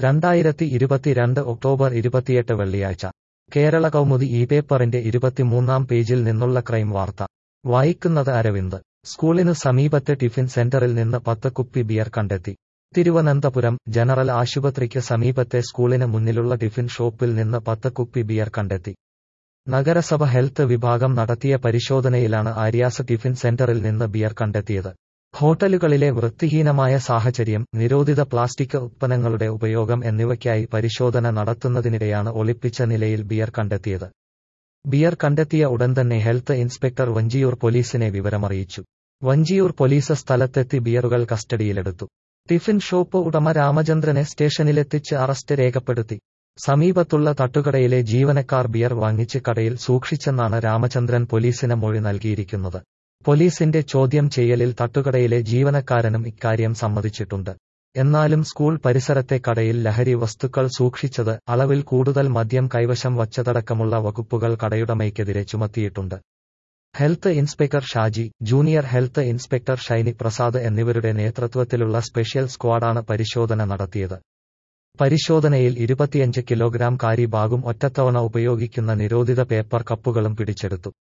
രണ്ടായിരത്തി ഇരുപത്തിരണ്ട് ഒക്ടോബർ ഇരുപത്തിയെട്ട് വെള്ളിയാഴ്ച കേരള കൗമുദി ഈ പേപ്പറിന്റെ ഇരുപത്തിമൂന്നാം പേജിൽ നിന്നുള്ള ക്രൈം വാർത്ത വായിക്കുന്നത് അരവിന്ദ് സ്കൂളിനു സമീപത്തെ ടിഫിൻ സെന്ററിൽ നിന്ന് പത്ത് കുപ്പി ബിയർ കണ്ടെത്തി തിരുവനന്തപുരം ജനറൽ ആശുപത്രിക്ക് സമീപത്തെ സ്കൂളിന് മുന്നിലുള്ള ടിഫിൻ ഷോപ്പിൽ നിന്ന് പത്ത് കുപ്പി ബിയർ കണ്ടെത്തി നഗരസഭ ഹെൽത്ത് വിഭാഗം നടത്തിയ പരിശോധനയിലാണ് ആര്യാസ് ടിഫിൻ സെന്ററിൽ നിന്ന് ബിയർ കണ്ടെത്തിയത് ഹോട്ടലുകളിലെ വൃത്തിഹീനമായ സാഹചര്യം നിരോധിത പ്ലാസ്റ്റിക് ഉത്പന്നങ്ങളുടെ ഉപയോഗം എന്നിവയ്ക്കായി പരിശോധന നടത്തുന്നതിനിടെയാണ് ഒളിപ്പിച്ച നിലയിൽ ബിയർ കണ്ടെത്തിയത് ബിയർ കണ്ടെത്തിയ ഉടൻ തന്നെ ഹെൽത്ത് ഇൻസ്പെക്ടർ വഞ്ചിയൂർ പോലീസിനെ വിവരമറിയിച്ചു വഞ്ചിയൂർ പോലീസ് സ്ഥലത്തെത്തി ബിയറുകൾ കസ്റ്റഡിയിലെടുത്തു ടിഫിൻ ഷോപ്പ് ഉടമ രാമചന്ദ്രനെ സ്റ്റേഷനിലെത്തിച്ച് അറസ്റ്റ് രേഖപ്പെടുത്തി സമീപത്തുള്ള തട്ടുകടയിലെ ജീവനക്കാർ ബിയർ വാങ്ങിച്ച് കടയിൽ സൂക്ഷിച്ചെന്നാണ് രാമചന്ദ്രൻ പോലീസിന് മൊഴി നൽകിയിരിക്കുന്നത് പോലീസിന്റെ ചോദ്യം ചെയ്യലിൽ തട്ടുകടയിലെ ജീവനക്കാരനും ഇക്കാര്യം സമ്മതിച്ചിട്ടുണ്ട് എന്നാലും സ്കൂൾ പരിസരത്തെ കടയിൽ ലഹരി വസ്തുക്കൾ സൂക്ഷിച്ചത് അളവിൽ കൂടുതൽ മദ്യം കൈവശം വച്ചതടക്കമുള്ള വകുപ്പുകൾ കടയുടമയ്ക്കെതിരെ ചുമത്തിയിട്ടുണ്ട് health inspector Shaji junior health inspector Shiny Prasad എന്നിവരുടെ നേതൃത്വത്തിലുള്ള സ്പെഷ്യൽ സ്ക്വാഡാണ് പരിശോധന നടത്തിയത് പരിശോധനയിൽ ഇരുപത്തിയഞ്ച് കിലോഗ്രാം കാരി ബാഗും ഒറ്റത്തവണ ഉപയോഗിക്കുന്ന നിരോധിത പേപ്പർ കപ്പുകളും പിടിച്ചെടുത്തു